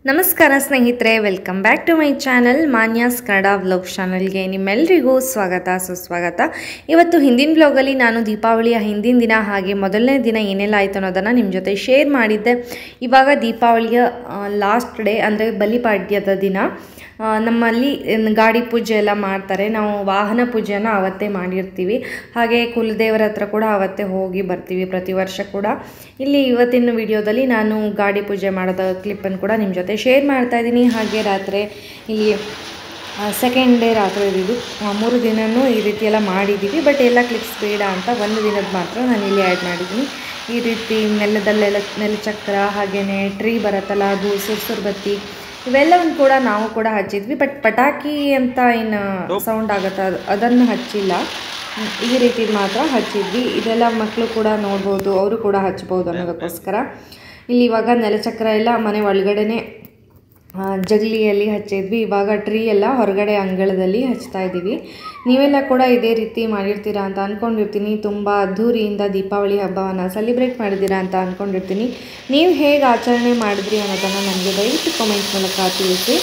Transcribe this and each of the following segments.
ನಮಸ್ಕಾರ ಸ್ನೇಹಿತರೆ welcome back to my channel Manya's Kannada vlog ಚಾನಲ್ಗೆ ನಿಮ್ಮೆಲ್ಲರಿಗೂ ಸ್ವಾಗತ ಸುಸ್ವಾಗತ ಇವತ್ತು ಹಿಂದಿನ ಬ್ಲಾಗಲ್ಲಿ ನಾನು ದೀಪಾವಳಿಯ ಹಿಂದಿನ ದಿನ ಹಾಗೆ ಮೊದಲನೇ ದಿನ ಏನೆಲ್ಲ ಆಯಿತು ಅನ್ನೋದನ್ನು ನಿಮ್ಮ ಜೊತೆ ಶೇರ್ ಮಾಡಿದ್ದೆ ಇವಾಗ ದೀಪಾವಳಿಯ ಲಾಸ್ಟ್ ಡೇ ಅಂದರೆ ಬಲಿಪಾಡ್ಯದ ದಿನ ಆ, ನಮ್ಮಲ್ಲಿ ಏನ್ ಗಾಡಿ ಪೂಜೆ ಎಲ್ಲ ಮಾಡ್ತಾರೆ ನಾವು ವಾಹನ ಪೂಜೆನ ಅವತ್ತೇ ಮಾಡಿರ್ತೀವಿ ಹಾಗೆ ಕುಲದೇವರ ಹತ್ರ ಕೂಡ ಅವತ್ತೇ ಹೋಗಿ ಬರ್ತೀವಿ ಪ್ರತಿ ವರ್ಷ ಕೂಡ ಇಲ್ಲಿ ಇವತ್ತಿನ ವಿಡಿಯೋದಲ್ಲಿ ನಾನು ಗಾಡಿ ಪೂಜೆ ಮಾಡೋದ ಕ್ಲಿಪ್ಪನ್ನು ಕೂಡ ನಿಮ್ಮ ಜೊತೆ ಶೇರ್ ಮಾಡ್ತಾ ಇದ್ದೀನಿ ಹಾಗೆ ರಾತ್ರಿ ಇಲ್ಲಿ ಸೆಕೆಂಡ್ ಡೇ ರಾತ್ರಿ ಇದು ಆ, ಮೂರು ದಿನವೂ ಈ ರೀತಿ ಎಲ್ಲ ಮಾಡಿದ್ದೀವಿ ಬಟ್ ಎಲ್ಲ ಕ್ಲಿಪ್ಸ್ ಬೇಡ ಅಂತ ಒಂದು ದಿನದ ಮಾತ್ರ ನಾನು ಇಲ್ಲಿ ಆ್ಯಡ್ ಮಾಡಿದ್ದೀನಿ ಈ ರೀತಿ ನೆಲದಲ್ಲೆಲ್ಲ ನೆಲಚಕ್ರ ಹಾಗೆಯೇ ಟ್ರೀ ಬರುತ್ತಲ್ಲ ಅದು ಸುರ್ಸುರ್ ಬತ್ತಿ ಇವೆಲ್ಲವನ್ನು ಕೂಡ ನಾವು ಕೂಡ ಹಚ್ಚಿದ್ವಿ ಬಟ್ ಪಟಾಕಿ ಅಂತ ಏನು ಸೌಂಡ್ ಆಗುತ್ತೆ ಅದು ಅದನ್ನು ಹಚ್ಚಿಲ್ಲ ಹ್ಮ್, ಈ ರೀತಿ ಮಾತ್ರ ಹಚ್ಚಿದ್ವಿ ಇದೆಲ್ಲ ಮಕ್ಕಳು ಕೂಡ ನೋಡ್ಬೋದು ಅವರು ಕೂಡ ಹಚ್ಬೋದು ಅನ್ನೋದಕ್ಕೋಸ್ಕರ ಇಲ್ಲಿ ಇವಾಗ ನೆಲಚಕ್ರ ಎಲ್ಲ ಮನೆ ಒಳಗಡೆನೆ ಆ, ಜಗಲಿಯಲ್ಲಿ ಹಚ್ಚಿದ್ವಿ ಇವಾಗ ಟ್ರೀ ಎಲ್ಲ ಹೊರಗಡೆ ಅಂಗಳದಲ್ಲಿ ಹಚ್ತಾ ಇದ್ದೀವಿ ನೀವೆಲ್ಲ ಕೂಡ ಇದೇ ರೀತಿ ಮಾಡಿರ್ತೀರಾ ಅಂತ ಅಂದ್ಕೊಂಡಿರ್ತೀನಿ ತುಂಬ ಅದ್ಧೂರಿಯಿಂದ ದೀಪಾವಳಿ ಹಬ್ಬವನ್ನು ಸೆಲಿಬ್ರೇಟ್ ಮಾಡಿದ್ದೀರಾ ಅಂತ ಅಂದ್ಕೊಂಡಿರ್ತೀನಿ ನೀವು ಹೇಗೆ ಆಚರಣೆ ಮಾಡಿದ್ರಿ ಅನ್ನೋದನ್ನು ನನಗೆ ದಯವಿಟ್ಟು ಕಾಮೆಂಟ್ ಮೂಲಕ ತಿಳಿಸಿ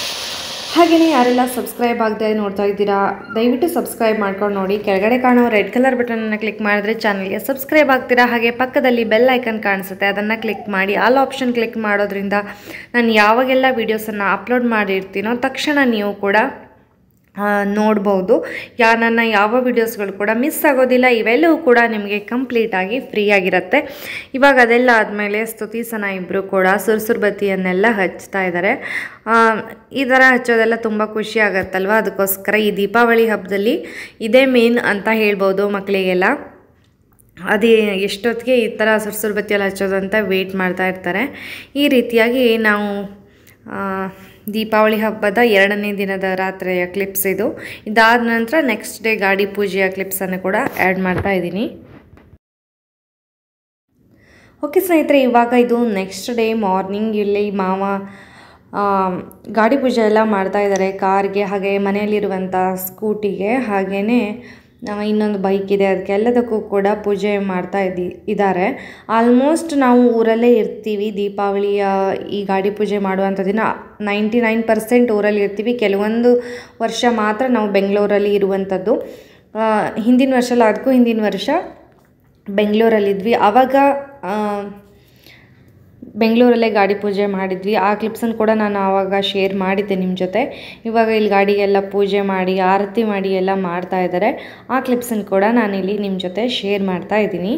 ಹಾಗೆಯೇ ಯಾರೆಲ್ಲ ಸಬ್ಸ್ಕ್ರೈಬ್ ಆಗದೆ ನೋಡ್ತಾ ಇದ್ದೀರಾ ದಯವಿಟ್ಟು ಸಬ್ಸ್ಕ್ರೈಬ್ ಮಾಡ್ಕೊಂಡು ನೋಡಿ ಕೆಳಗಡೆ ಕಾಣೋ ರೆಡ್ ಕಲರ್ ಬಟನನ್ನು ಕ್ಲಿಕ್ ಮಾಡಿದ್ರೆ ಚಾನಲ್ಗೆ ಸಬ್ಸ್ಕ್ರೈಬ್ ಆಗ್ತೀರಾ ಹಾಗೆ ಪಕ್ಕದಲ್ಲಿ ಬೆಲ್ ಐಕನ್ ಕಾಣಿಸುತ್ತೆ ಅದನ್ನು ಕ್ಲಿಕ್ ಮಾಡಿ ಆಲ್ ಆಪ್ಷನ್ ಕ್ಲಿಕ್ ಮಾಡೋದ್ರಿಂದ ನಾನು ಯಾವಾಗೆಲ್ಲ ವೀಡಿಯೋಸನ್ನು ಅಪ್ಲೋಡ್ ಮಾಡಿರ್ತೀನೋ ತಕ್ಷಣ ನೀವು ಕೂಡ ಆ, ನೋಡ್ಬೋದು ಯಾ ನನ್ನ ಯಾವ ವಿಡಿಯೋಸ್ಗಳು ಕೂಡ ಮಿಸ್ ಆಗೋದಿಲ್ಲ ಇವೆಲ್ಲವೂ ಕೂಡ ನಿಮಗೆ ಕಂಪ್ಲೀಟಾಗಿ ಫ್ರೀ ಆಗಿರುತ್ತೆ ಇವಾಗ ಅದೆಲ್ಲ ಆದಮೇಲೆ ಸ್ತುತಿಸನ ಇಬ್ಬರು ಕೂಡ ಸುರ್ಸುರ್ ಬತ್ತಿಯನ್ನೆಲ್ಲ ಹಚ್ತಾ ಇದ್ದಾರೆ ಆ, ಈ ಥರ ಹಚ್ಚೋದೆಲ್ಲ ತುಂಬ ಖುಷಿ ಆಗತ್ತಲ್ವ ಅದಕ್ಕೋಸ್ಕರ ಈ ದೀಪಾವಳಿ ಹಬ್ಬದಲ್ಲಿ ಇದೇ ಮೇನ್ ಅಂತ ಹೇಳ್ಬೋದು ಮಕ್ಕಳಿಗೆಲ್ಲ ಅದೇ ಎಷ್ಟೊತ್ತಿಗೆ ಈ ಥರ ಸುರ್ಸುರ್ ಬತ್ತಿಯಲ್ಲಿ ಹಚ್ಚೋದು ಅಂತ ವೆಯ್ಟ್ ಮಾಡ್ತಾ ಇರ್ತಾರೆ ಈ ರೀತಿಯಾಗಿ ನಾವು ಆ, ದೀಪಾವಳಿ ಹಬ್ಬದ ಎರಡನೇ ದಿನದ ರಾತ್ರಿಯ ಕ್ಲಿಪ್ಸ್ ಇದು ಇದಾದ ನಂತರ ನೆಕ್ಸ್ಟ್ ಡೇ ಗಾಡಿ ಪೂಜೆಯ ಕ್ಲಿಪ್ಸನ್ನು ಕೂಡ ಆ್ಯಡ್ ಮಾಡ್ತಾ ಇದ್ದೀನಿ ಓಕೆ ಸ್ನೇಹಿತರೆ ಇವಾಗ ಇದು ನೆಕ್ಸ್ಟ್ ಡೇ ಮಾರ್ನಿಂಗ್ ಇಲ್ಲಿ ಮಾವ ಆ, ಗಾಡಿ ಪೂಜೆ ಎಲ್ಲ ಮಾಡ್ತಾ ಇದ್ದಾರೆ ಕಾರ್ಗೆ ಹಾಗೆ ಮನೆಯಲ್ಲಿರುವಂಥ ಸ್ಕೂಟಿಗೆ ಹಾಗೆಯೇ ಇನ್ನೊಂದು ಬೈಕ್ ಇದೆ ಅದಕ್ಕೆಲ್ಲದಕ್ಕೂ ಕೂಡ ಪೂಜೆ ಮಾಡ್ತಾ ಇದ್ದಿ ಇದ್ದಾರೆ ಆಲ್ಮೋಸ್ಟ್ ನಾವು ಊರಲ್ಲೇ ಇರ್ತೀವಿ ದೀಪಾವಳಿಯ ಈ ಗಾಡಿ ಪೂಜೆ ಮಾಡುವಂಥ ದಿನ ನೈಂಟಿ ನೈನ್ ಪರ್ಸೆಂಟ್ ಊರಲ್ಲಿ ಇರ್ತೀವಿ ಕೆಲವೊಂದು ವರ್ಷ ಮಾತ್ರ ನಾವು ಬೆಂಗಳೂರಲ್ಲಿ ಇರುವಂಥದ್ದು ಆ, ಹಿಂದಿನ ವರ್ಷ ಅಲ್ಲ ಅದಕ್ಕೂ ಹಿಂದಿನ ವರ್ಷ ಬೆಂಗಳೂರಲ್ಲಿದ್ವಿ ಆವಾಗ ಆ, ಬೆಂಗಳೂರಲ್ಲೇ ಗಾಡಿ ಪೂಜೆ ಮಾಡಿದ್ವಿ ಆ ಕ್ಲಿಪ್ಸನ್ನು ಕೂಡ ನಾನು ಆವಾಗ ಶೇರ್ ಮಾಡಿದ್ದೆ ನಿಮ್ಮ ಜೊತೆ ಇವಾಗ ಇಲ್ಲಿ ಗಾಡಿಗೆಲ್ಲ ಪೂಜೆ ಮಾಡಿ ಆರತಿ ಮಾಡಿ ಎಲ್ಲ ಮಾಡ್ತಾ ಇದ್ದಾರೆ ಆ ಕ್ಲಿಪ್ಸನ್ನು ಕೂಡ ನಾನಿಲ್ಲಿ ನಿಮ್ಮ ಜೊತೆ ಶೇರ್ ಮಾಡ್ತಾ ಇದ್ದೀನಿ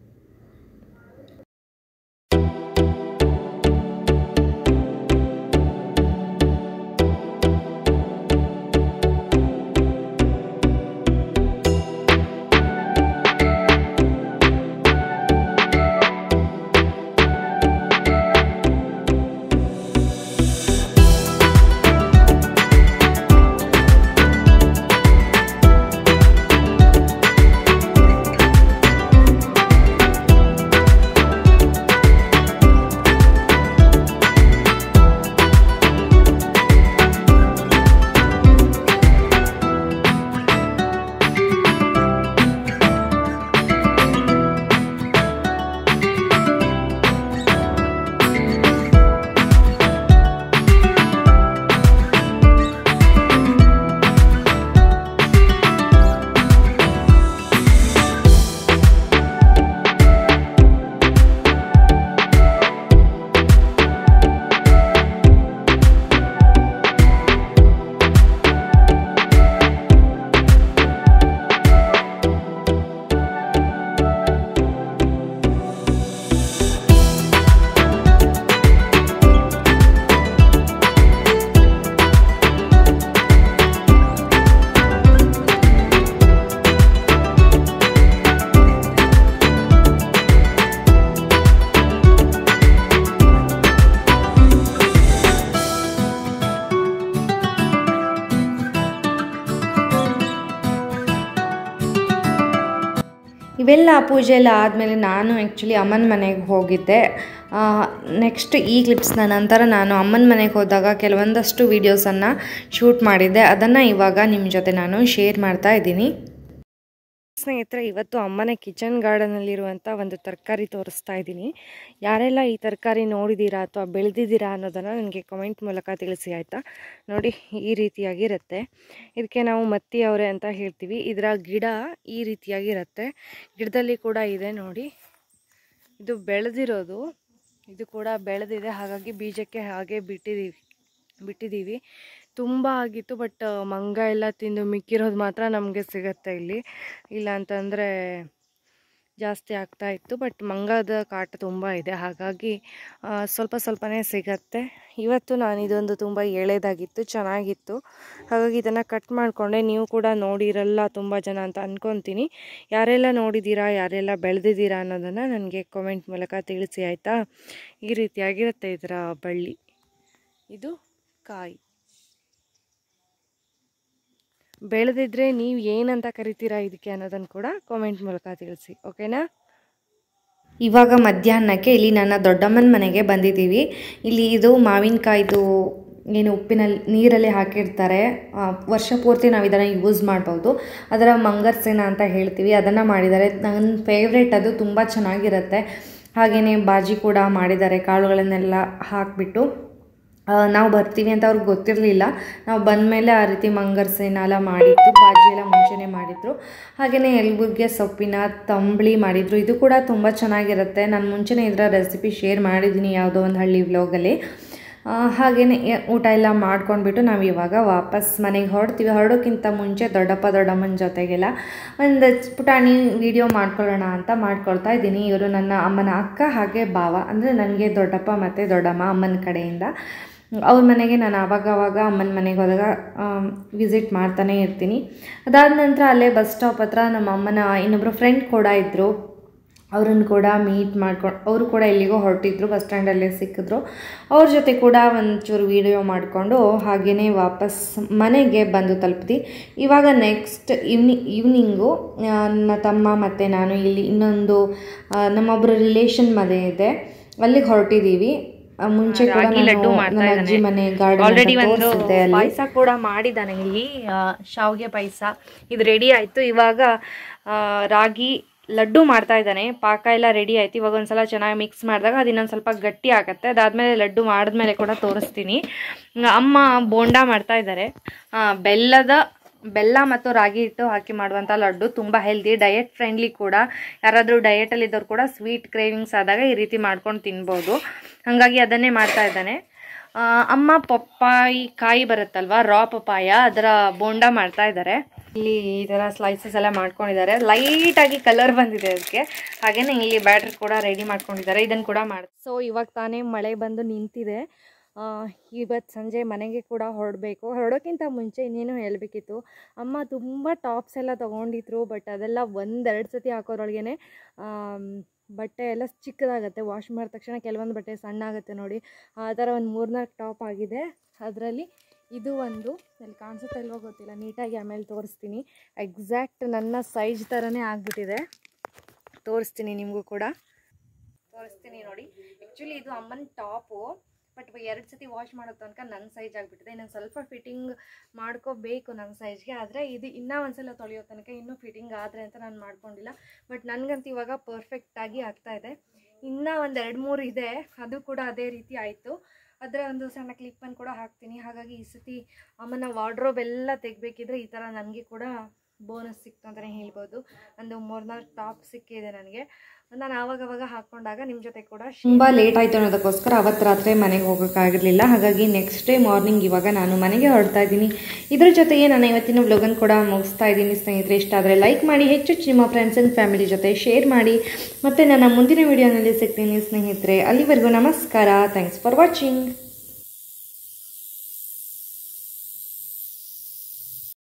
ಇವೆಲ್ಲ ಪೂಜೆ ಎಲ್ಲ ಆದಮೇಲೆ ನಾನು ಆ್ಯಕ್ಚುಲಿ ಅಮ್ಮನ ಮನೆಗೆ ಹೋಗಿದ್ದೆ ನೆಕ್ಸ್ಟ್ ಈ ಕ್ಲಿಪ್ಸ್ನ ನಂತರ ನಾನು ಅಮ್ಮನ ಮನೆಗೆ ಹೋದಾಗ ಕೆಲವೊಂದಷ್ಟು ವೀಡಿಯೋಸನ್ನು ಶೂಟ್ ಮಾಡಿದ್ದೆ ಅದನ್ನು ಇವಾಗ ನಿಮ್ಮ ಜೊತೆ ನಾನು ಶೇರ್ ಮಾಡ್ತಾ ಇದ್ದೀನಿ ಸ್ನೇಹಿತರೆ ಇವತ್ತು ಅಮ್ಮನ ಕಿಚನ್ ಗಾರ್ಡನಲ್ಲಿರುವಂಥ ಒಂದು ತರಕಾರಿ ತೋರಿಸ್ತಾ ಇದ್ದೀನಿ ಯಾರೆಲ್ಲ ಈ ತರಕಾರಿ ನೋಡಿದ್ದೀರಾ ಅಥವಾ ಬೆಳೆದಿದ್ದೀರಾ ಅನ್ನೋದನ್ನು ನನಗೆ ಕಮೆಂಟ್ ಮೂಲಕ ತಿಳಿಸಿ ಆಯಿತಾ ನೋಡಿ ಈ ರೀತಿಯಾಗಿರುತ್ತೆ ಇದಕ್ಕೆ ನಾವು ಮತ್ತಿ ಅವರೆ ಅಂತ ಹೇಳ್ತೀವಿ ಇದರ ಗಿಡ ಈ ರೀತಿಯಾಗಿರುತ್ತೆ ಗಿಡದಲ್ಲಿ ಕೂಡ ಇದೆ ನೋಡಿ ಇದು ಬೆಳೆದಿರೋದು ಇದು ಕೂಡ ಬೆಳೆದಿದೆ ಹಾಗಾಗಿ ಬೀಜಕ್ಕೆ ಹಾಗೆ ಬಿಟ್ಟಿದ್ದೀವಿ ಬಿಟ್ಟಿದ್ದೀವಿ ತುಂಬ ಆಗಿತ್ತು ಬಟ್ ಮಂಗ ಎಲ್ಲ ತಿಂದು ಮಿಕ್ಕಿರೋದು ಮಾತ್ರ ನಮಗೆ ಸಿಗತ್ತೆ ಇಲ್ಲಿ ಇಲ್ಲ ಅಂತಂದರೆ ಜಾಸ್ತಿ ಆಗ್ತಾ ಇತ್ತು ಬಟ್ ಮಂಗದ ಕಾಟ ತುಂಬ ಇದೆ ಹಾಗಾಗಿ ಆ, ಸ್ವಲ್ಪ ಸ್ವಲ್ಪನೇ ಸಿಗತ್ತೆ ಇವತ್ತು ನಾನು ಇದೊಂದು ತುಂಬ ಎಳೆದಾಗಿತ್ತು ಚೆನ್ನಾಗಿತ್ತು ಹಾಗಾಗಿ ಇದನ್ನು ಕಟ್ ಮಾಡಿಕೊಂಡೆ ನೀವು ಕೂಡ ನೋಡಿರಲ್ಲ ತುಂಬ ಜನ ಅಂತ ಅಂದ್ಕೊತೀನಿ ಯಾರೆಲ್ಲ ನೋಡಿದ್ದೀರಾ ಯಾರೆಲ್ಲ ಬೆಳೆದಿದ್ದೀರಾ ಅನ್ನೋದನ್ನು ನನಗೆ ಕಾಮೆಂಟ್ ಮೂಲಕ ತಿಳಿಸಿ ಆಯಿತಾ ಈ ರೀತಿಯಾಗಿರುತ್ತೆ ಇದರ ಬಳ್ಳಿ ಇದು ಕಾಯಿ ಬೆಳೆದಿದ್ರೆ ನೀವು ಏನಂತ ಕರಿತೀರಾ ಇದಕ್ಕೆ ಅನ್ನೋದನ್ನು ಕೂಡ ಕಾಮೆಂಟ್ ಮೂಲಕ ತಿಳಿಸಿ ಓಕೆನಾ ಇವಾಗ ಮಧ್ಯಾಹ್ನಕ್ಕೆ ಇಲ್ಲಿ ನನ್ನ ದೊಡ್ಡಮ್ಮನ ಮನೆಗೆ ಬಂದಿದ್ದೀವಿ ಇಲ್ಲಿ ಇದು ಮಾವಿನಕಾಯ್ದು ಏನು ಉಪ್ಪಿನಲ್ಲಿ ನೀರಲ್ಲಿ ಹಾಕಿರ್ತಾರೆ ಆ, ವರ್ಷ ಪೂರ್ತಿ ನಾವು ಇದನ್ನು ಯೂಸ್ ಮಾಡ್ಬೋದು ಅದರ ಮಂಗರ್ಸೇನ ಅಂತ ಹೇಳ್ತೀವಿ ಅದನ್ನು ಮಾಡಿದ್ದಾರೆ ನನ್ನ ಫೇವ್ರೇಟ್ ಅದು ತುಂಬ ಚೆನ್ನಾಗಿರುತ್ತೆ ಹಾಗೆಯೇ ಬಾಜಿ ಕೂಡ ಮಾಡಿದ್ದಾರೆ ಕಾಳುಗಳನ್ನೆಲ್ಲ ಹಾಕಿಬಿಟ್ಟು ನಾವು ಬರ್ತೀವಿ ಅಂತ ಅವ್ರಿಗೆ ಗೊತ್ತಿರಲಿಲ್ಲ ನಾವು ಬಂದಮೇಲೆ ಆ ರೀತಿ ಮಂಗರ್ಸೇನ ಎಲ್ಲ ಮಾಡಿದ್ದು ಬಾಜಿ ಎಲ್ಲ ಮುಂಚೆನೇ ಮಾಡಿದ್ರು ಹಾಗೆಯೇ ಎಲ್ಬುರ್ಗೆ ಸೊಪ್ಪಿನ ತಂಬಳಿ ಮಾಡಿದರು ಇದು ಕೂಡ ತುಂಬ ಚೆನ್ನಾಗಿರುತ್ತೆ ನಾನು ಮುಂಚೆನೇ ಇದರ ರೆಸಿಪಿ ಶೇರ್ ಮಾಡಿದ್ದೀನಿ ಯಾವುದೋ ಒಂದು ಹಳ್ಳಿ ವ್ಲಾಗಲ್ಲಿ ಹಾಗೆಯೇ ಊಟ ಎಲ್ಲ ಮಾಡ್ಕೊಂಡ್ಬಿಟ್ಟು ನಾವು ಇವಾಗ ವಾಪಸ್ ಮನೆಗೆ ಹೊರಡ್ತೀವಿ ಹೊರಡೋಕ್ಕಿಂತ ಮುಂಚೆ ದೊಡ್ಡಪ್ಪ ದೊಡ್ಡಮ್ಮನ ಜೊತೆಗೆಲ್ಲ ಒಂದು ಪುಟಾಣಿ ವಿಡಿಯೋ ಮಾಡ್ಕೊಳ್ಳೋಣ ಅಂತ ಮಾಡ್ಕೊಳ್ತಾ ಇದ್ದೀನಿ ಇವರು ನನ್ನ ಅಮ್ಮನ ಅಕ್ಕ ಹಾಗೆ ಭಾವ ಅಂದರೆ ನನಗೆ ದೊಡ್ಡಪ್ಪ ಮತ್ತು ದೊಡ್ಡಮ್ಮ ಅಮ್ಮನ ಕಡೆಯಿಂದ ಅವ್ರ ಮನೆಗೆ ನಾನು ಆವಾಗವಾಗ ಅಮ್ಮನ ಮನೆಗೆ ಹೋದಾಗ ವಿಸಿಟ್ ಮಾಡ್ತಾನೆ ಇರ್ತೀನಿ ಅದಾದ ನಂತರ ಅಲ್ಲೇ ಬಸ್ ಸ್ಟಾಪ್ ಹತ್ರ ನಮ್ಮ ಅಮ್ಮನ ಇನ್ನೊಬ್ಬರು ಫ್ರೆಂಡ್ ಕೂಡ ಇದ್ದರು ಅವ್ರನ್ನ ಕೂಡ ಮೀಟ್ ಮಾಡ್ಕೊಂಡು ಅವರು ಕೂಡ ಎಲ್ಲಿಗೋ ಹೊರಟಿದ್ರು ಬಸ್ ಸ್ಟ್ಯಾಂಡಲ್ಲೇ ಸಿಕ್ಕಿದ್ರು ಅವ್ರ ಜೊತೆ ಕೂಡ ಒಂಚೂರು ವೀಡಿಯೋ ಮಾಡಿಕೊಂಡು ಹಾಗೆಯೇ ವಾಪಸ್ ಮನೆಗೆ ಬಂದು ತಲುಪಿದ್ವಿ ಇವಾಗ ನೆಕ್ಸ್ಟ್ ಈವ್ನಿ ಈವ್ನಿಂಗು ನನ್ನ ತಮ್ಮ ಮತ್ತು ನಾನು ಇಲ್ಲಿ ಇನ್ನೊಂದು ಆ, ನಮ್ಮೊಬ್ಬರ ರಿಲೇಷನ್ ಮನೆ ಇದೆ ಅಲ್ಲಿಗೆ ಹೊರಟಿದ್ದೀವಿ ಆ, ಮುಂಚೆ ಕೂಡ ನಾನು ನನ್ನ ಅಜ್ಜಿ ಮನೆ ಆಲ್ರೆಡಿ ಗಾರ್ಡನ್ ಒಂದು ತೋರಿಸಿದ್ದೆ ಅಲ್ಲಿ ಪಾಯಸ ಕೂಡ ಮಾಡಿದ್ದಾನೆ ಇಲ್ಲಿ ಆ, ಶಾವ್ಗೆ ಪಾಯಸ ಇದು ರೆಡಿ ಆಯಿತು ಇವಾಗ ಆ, ರಾಗಿ ಲಡ್ಡು ಮಾಡ್ತಾ ಇದ್ದಾನೆ ಪಾಕ ಎಲ್ಲ ರೆಡಿ ಆಯ್ತು ಇವಾಗ ಒಂದ್ಸಲ ಚೆನ್ನಾಗಿ ಮಿಕ್ಸ್ ಮಾಡಿದಾಗ ಅದು ಇನ್ನೊಂದು ಸ್ವಲ್ಪ ಗಟ್ಟಿ ಆಗುತ್ತೆ ಅದಾದಮೇಲೆ ಲಡ್ಡು ಮಾಡಿದ್ಮೇಲೆ ಕೂಡ ತೋರಿಸ್ತೀನಿ ಆ, ಅಮ್ಮ ಬೋಂಡಾ ಮಾಡ್ತಾ ಇದ್ದಾರೆ ಆ, ಬೆಲ್ಲದ ಬೆಲ್ಲ ಮತ್ತು ರಾಗಿ ಹಿಟ್ಟು ಹಾಕಿ ಮಾಡುವಂಥ ಲಡ್ಡು ತುಂಬ ಹೆಲ್ದಿ ಡಯಟ್ ಫ್ರೆಂಡ್ಲಿ ಕೂಡ ಯಾರಾದರೂ ಡಯಟಲ್ಲಿ ಇದ್ದವ್ರು ಕೂಡ ಸ್ವೀಟ್ ಕ್ರೇವಿಂಗ್ಸ್ ಆದಾಗ ಈ ರೀತಿ ಮಾಡ್ಕೊಂಡು ತಿನ್ಬೋದು ಹಾಗಾಗಿ ಅದನ್ನೇ ಮಾಡ್ತಾ ಇದ್ದಾನೆ ಆ, ಅಮ್ಮ ಪಪ್ಪಾಯಿ ಕಾಯಿ ಬರುತ್ತಲ್ವಾ ರಾ ಪಪ್ಪಾಯ ಅದರ ಬೋಂಡ ಮಾಡ್ತಾ ಇದ್ದಾರೆ ಇಲ್ಲಿ ಈ ಥರ ಸ್ಲೈಸಸ್ ಎಲ್ಲ ಮಾಡ್ಕೊಂಡಿದ್ದಾರೆ ಲೈಟಾಗಿ ಕಲರ್ ಬಂದಿದೆ ಅದಕ್ಕೆ ಹಾಗೇನೆ ಇಲ್ಲಿ ಬ್ಯಾಟ್ರ್ ಕೂಡ ರೆಡಿ ಮಾಡ್ಕೊಂಡಿದ್ದಾರೆ ಇದನ್ನು ಕೂಡ ಮಾಡಿ ಸೊ ಇವಾಗ ತಾನೇ ಮಳೆ ಬಂದು ನಿಂತಿದೆ ಇವತ್ತು ಸಂಜೆ ಮನೆಗೆ ಕೂಡ ಹೊರಡಬೇಕು ಹೊರಡೋಕ್ಕಿಂತ ಮುಂಚೆ ಇನ್ನೇನು ಹೇಳಬೇಕಿತ್ತು ಅಮ್ಮ ತುಂಬ ಟಾಪ್ಸ್ ಎಲ್ಲ ತೊಗೊಂಡಿದ್ರು ಬಟ್ ಅದೆಲ್ಲ ಒಂದೆರಡು ಸತಿ ಹಾಕೋದ್ರೊಳಗೇ ಬಟ್ಟೆ ಎಲ್ಲ ಚಿಕ್ಕದಾಗತ್ತೆ ವಾಶ್ ಮಾಡಿದ ತಕ್ಷಣ ಕೆಲವೊಂದು ಬಟ್ಟೆ ಸಣ್ಣ ಆಗುತ್ತೆ ನೋಡಿ ಆ ಥರ ಒಂದು ಮೂರ್ನಾಲ್ಕು ಟಾಪ್ ಆಗಿದೆ ಅದರಲ್ಲಿ ಇದು ಒಂದು ಅಲ್ಲಿ ಕಾಣಿಸುತ್ತೆ ಇಲ್ವೋ ಗೊತ್ತಿಲ್ಲ ನೀಟಾಗಿ ಆಮೇಲೆ ತೋರಿಸ್ತೀನಿ ಎಕ್ಸಾಕ್ಟ್ ನನ್ನ ಸೈಜ್ ಥರನೇ ಆಗಿಬಿಟ್ಟಿದೆ ತೋರಿಸ್ತೀನಿ ನಿಮಗೂ ಕೂಡ ತೋರಿಸ್ತೀನಿ ನೋಡಿ ಆ್ಯಕ್ಚುಲಿ ಇದು ಅಮ್ಮನ ಟಾಪು ಬಟ್ ಎರಡು ಸತಿ ವಾಶ್ ಮಾಡೋ ತನಕ ನನ್ನ ಸೈಜ್ ಆಗಿಬಿಟ್ಟಿದೆ ಇನ್ನೊಂದು ಸ್ವಲ್ಪ ಫಿಟ್ಟಿಂಗ್ ಮಾಡ್ಕೋಬೇಕು ನನ್ನ ಸೈಜ್ಗೆ ಆದರೆ ಇದು ಇನ್ನೂ ಒಂದ್ಸಲ ತೊಳೆಯೋ ತನಕ ಇನ್ನೂ ಫಿಟ್ಟಿಂಗ್ ಆದರೆ ಅಂತ ನಾನು ಮಾಡ್ಕೊಂಡಿಲ್ಲ ಬಟ್ ನನಗಂತೂ ಇವಾಗ ಪರ್ಫೆಕ್ಟಾಗಿ ಆಗ್ತಾ ಇದೆ ಇನ್ನೂ ಒಂದು ಎರಡು ಮೂರು ಇದೆ ಅದು ಕೂಡ ಅದೇ ರೀತಿ ಆಯಿತು ಅದರ ಒಂದು ಸಣ್ಣ ಕ್ಲಿಪ್ಪನ್ನು ಕೂಡ ಹಾಕ್ತೀನಿ ಹಾಗಾಗಿ ಈ ಸತಿ ಅಮ್ಮನ ವಾರ್ಡ್ರೋಬ್ ಎಲ್ಲ ತೆಗಿಬೇಕಿದ್ರೆ ಈ ಥರ ನನಗೆ ಕೂಡ ಬೋನಸ್ ಸಿಕ್ತು ಅಂತಲೇ ಹೇಳ್ಬೋದು ಒಂದು ಮೂರ್ನಾಲ್ಕು ಟಾಪ್ ಸಿಕ್ಕಿದೆ ನನಗೆ ನಾನು ಆವಾಗವಾಗ ಹಾಕ್ಕೊಂಡಾಗ ನಿಮ್ಮ ಜೊತೆ ಕೂಡ ತುಂಬ ಲೇಟ್ ಆಯಿತು ಅನ್ನೋದಕ್ಕೋಸ್ಕರ ಅವತ್ತು ರಾತ್ರಿ ಮನೆಗೆ ಹೋಗೋಕ್ಕಾಗಿರಲಿಲ್ಲ ಹಾಗಾಗಿ ನೆಕ್ಸ್ಟ್ ಡೇ ಮಾರ್ನಿಂಗ್ ಇವಾಗ ನಾನು ಮನೆಗೆ ಹೊರಡ್ತಾ ಇದ್ದೀನಿ ಇದ್ರ ಜೊತೆಗೆ ನಾನು ಇವತ್ತಿನ ವ್ಲೋಗನ್ ಕೂಡ ಮುಗಿಸ್ತಾ ಇದ್ದೀನಿ ಸ್ನೇಹಿತರೆ ಇಷ್ಟ ಆದರೆ ಲೈಕ್ ಮಾಡಿ ಹೆಚ್ಚು ನಿಮ್ಮ ಫ್ರೆಂಡ್ಸ್ ಆ್ಯಂಡ್ ಫ್ಯಾಮಿಲಿ ಜೊತೆ ಶೇರ್ ಮಾಡಿ ಮತ್ತು ನನ್ನ ಮುಂದಿನ ವೀಡಿಯೋನಲ್ಲಿ ಸಿಗ್ತೀನಿ ಸ್ನೇಹಿತರೆ ಅಲ್ಲಿವರೆಗೂ ನಮಸ್ಕಾರ ಥ್ಯಾಂಕ್ಸ್ ಫಾರ್ ವಾಚಿಂಗ್